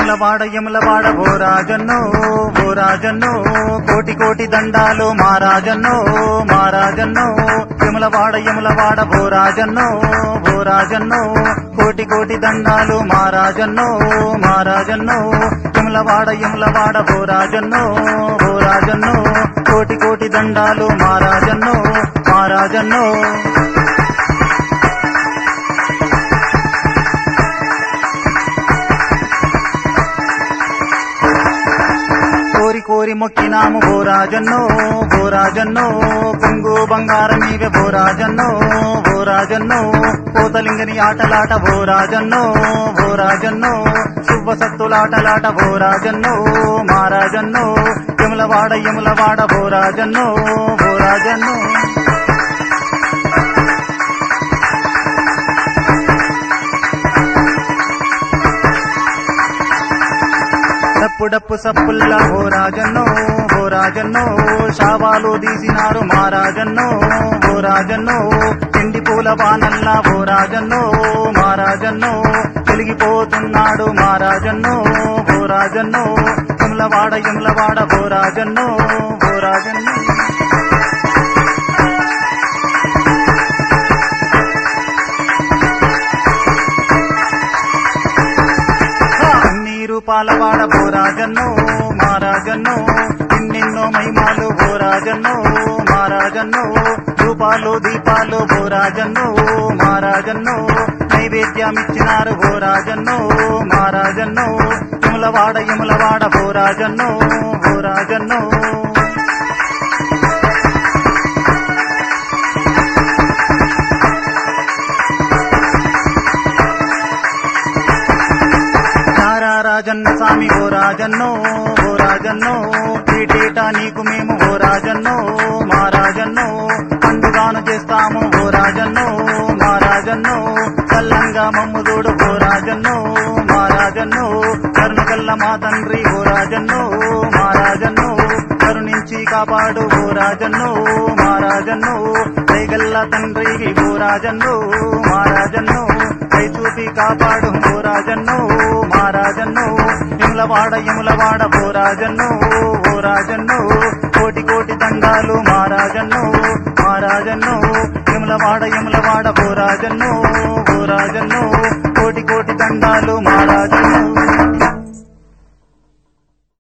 యములవాడ యములవాడ ఓ రాజన్నో ఓ రాజన్నో కోటి కోటి దండాలు మా రాజన్నో మా రాజన్నో యములవాడ యములవాడ ఓ రాజన్నో ఓ రాజన్నో కోటి కోటి దండాలు మా రాజన్నో మా రాజన్నో యములవాడ యములవాడ ఓ రాజన్నో ఓ రాజన్నో కోటి కోటి దండాలు మా రాజన్నో మా రాజన్నో కోరి కోరి మొక్కినాము ఓ రాజన్నో ఓ రాజన్నో కొంగు బంగారం నీవే ఓ రాజన్నో ఓ రాజన్నో కోతలింగని ఆటలాట ఓ రాజన్నో ఓ రాజన్నో శుభ సత్తులాటలాట ఓ రాజన్నో మా రాజన్నో యములవాడ యములవాడ ఓ రాజన్నో ఓ రాజన్నో డప్పు డప్పు సప్పుల్లా ఓ రాజన్నో ఓ రాజన్నో శావాలు తీసినారు మా రాజన్నో ఓ రాజన్నో పిండి పూల వానల్లా ఓ రాజన్నో మా రాజన్నో వెలిగిపోతున్నాడు మా రాజన్నో ఓ రాజన్నో యములవాడ యములవాడ ఓ రాజన్నో ఓ రాజన్నో నీరు పాలవాడ ఓ రాజన్నో మా రాజన్నో ఎన్నెన్నో మహిమాలు ఓ రాజన్నో మా రాజన్నో రూపాలు దీపాలు ఓ రాజన్నో మా రాజన్నో నైవేద్యం ఇచ్చినారు ఓ రాజన్నో మా రాజన్నో యములవాడ యములవాడ ఓ రాజన్నో ఓ రాజన్నో రారా రాజన్న స్వామి ఓ రాజన్నో ఓ రాజన్నో ఏటేటా నీకు మేము ఓ రాజన్నో మా రాజన్నో పండుగాను చేస్తాము ఓ రాజన్నో మా రాజన్నో చల్లంగా మమ్ముదోడు ఓ రాజన్నో మా రాజన్నో కరుణకల్ల మా తండ్రి ఓ రాజన్నో మా రాజన్నో కరుణించి కాపాడు ఓ రాజన్నో మా రాజన్నో దయగల్ల తండ్రి ఓ రాజన్నో మా రాజన్నో దయ చూపి కాపాడు ఓ రాజన్నో మా రాజన్నో యములవాడ యములవాడ ఓ రాజన్నో ఓ రాజన్నో కోటి కోటి దండాలు మా రాజన్నో మా రాజన్నో యములవాడ యములవాడ ఓ రాజన్నో ఓ రాజన్నో కోటి కోటి దండాలు మా